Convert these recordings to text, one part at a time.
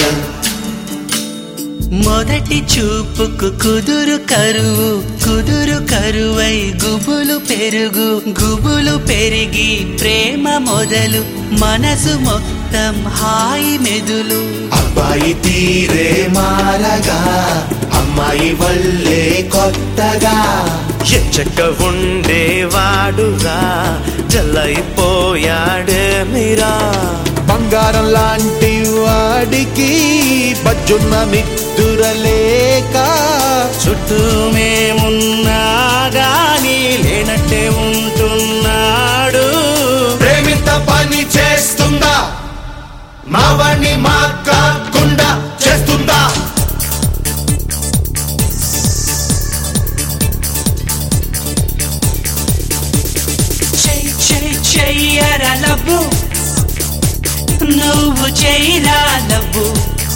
కాజల్ మొదటి చూపుకు కుదురు కరువు కుదురు కరువై గుబులు పెరుగు గుబులు పెరిగి ప్రేమ మొదలు మనసు మొత్తం హాయి మెదులు అబ్బాయి తీరే మారగా అమ్మాయి వల్లే కొత్తగా ఎచ్చక ఉండేవాడుగా జల్లైపోయాడే మీరా బంగారం లాంటి వాడికి బజ్జున్న నిద్దురలేక చుట్టూ మేమున్నా గాని లేనట్టే ఉంటున్నాడు ప్రేమిత పని చేస్తుందా మావాణ్ణి మా కాకుండా చేస్తుందా చెయ్యి చెయ్యి చెయ్యర లవ్వు నువ్వు చెయ్యరా లవ్వు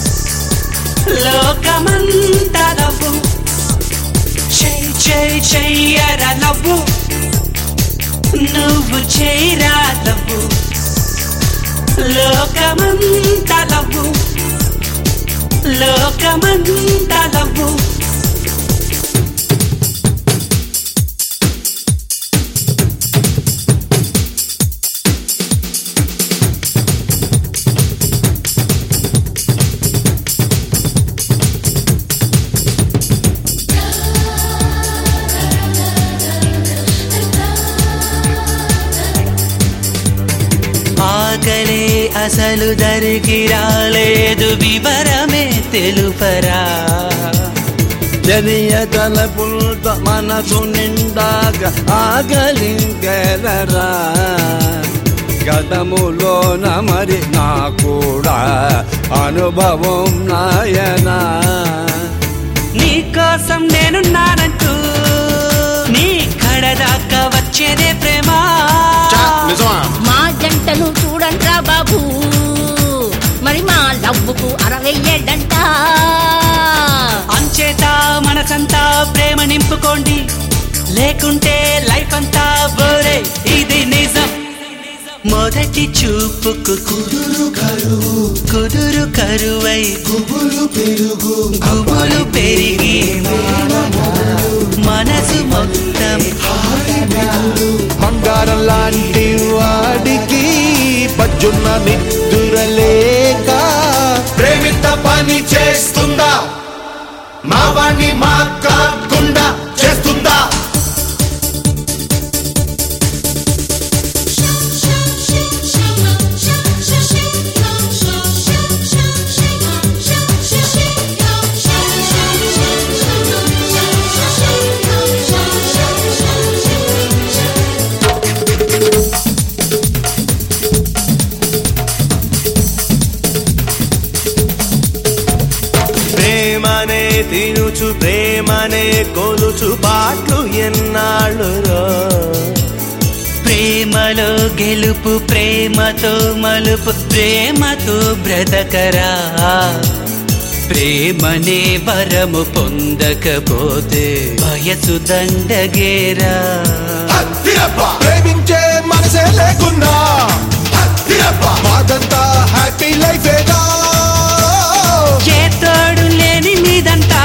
లోకమంతా లవ్వు చెయ్యి చెయ్యి చెయ్యర లవ్వు నువ్వు చెయ్యరా లవ్వు లోకమంతా లవ్వు లోకమంతా లవ్వు ఆకలే అసలు దరికి రాలేదు వివరమే తెలుపరా తెలియ తలపులతో మనసు నిండాక ఆగలింకెలరా గతములోన మరి నా కూడా అనుభవం నాయనా నీకోసం నేనున్నానంటూ నీ కడదాకా వచ్చేదే ప్రేమ మా జంటను చూడండ్రా బాబు మరి మా లవ్వుకు అరవై ఏడంట అంచేత మనసంతా ప్రేమ నింపుకోండి లేకుంటే లైఫ్ అంతా బోరే ఇది నిజం మొదటి చూపుకు కుదురు కరువు కుదురు కరువై గుబులు పెరుగు గుబులు పెరిగి మనసు మొత్తం బంగారం లాంటి వాడికి బజ్జున్న నిద్దురలేక ప్రేమిత పని చేస్తుందా మావాణ్ణి మా కాకుండా చేస్తుందా ప్రేమనే తినుచు ప్రేమనే కొలుచు పాటలు ఎన్నాళ్ళు ప్రేమలో గెలుపు ప్రేమతో మలుపు ప్రేమతో బ్రతకరా ప్రేమనే వరము పొందకపోతే వయసు దండగేరా ప్రేమించే మనసే లేకున్నా మాదంతా హ్యాపీ లైఫేగా ఏ తోడు లేని మీదంతా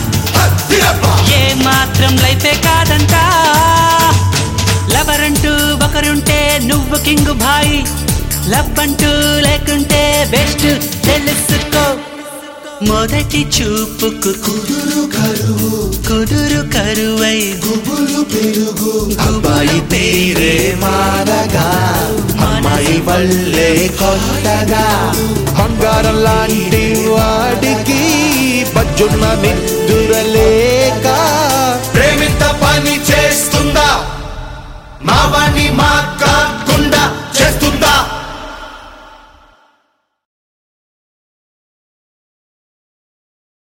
ఏ మాత్రం లైఫే కాదంతా లవర్ అంటూ ఒకరుంటే నువ్వు కింగ్ భాయ్ లవ్ అంటూ లేకుంటే బెస్ట్ తెలుసుకో మొదటి చూపుకు కుదురు కరువు కుదురు కరువై గుబులు పెరుగు అబ్బాయి పేరే మారగా అమ్మాయి వల్లే కొత్తగా బంగారం లాంటి వాడికి బజ్జున్న నిద్దురలేక ప్రేమిత పని చేస్తుందా మావాణ్ణి మా కాకుండా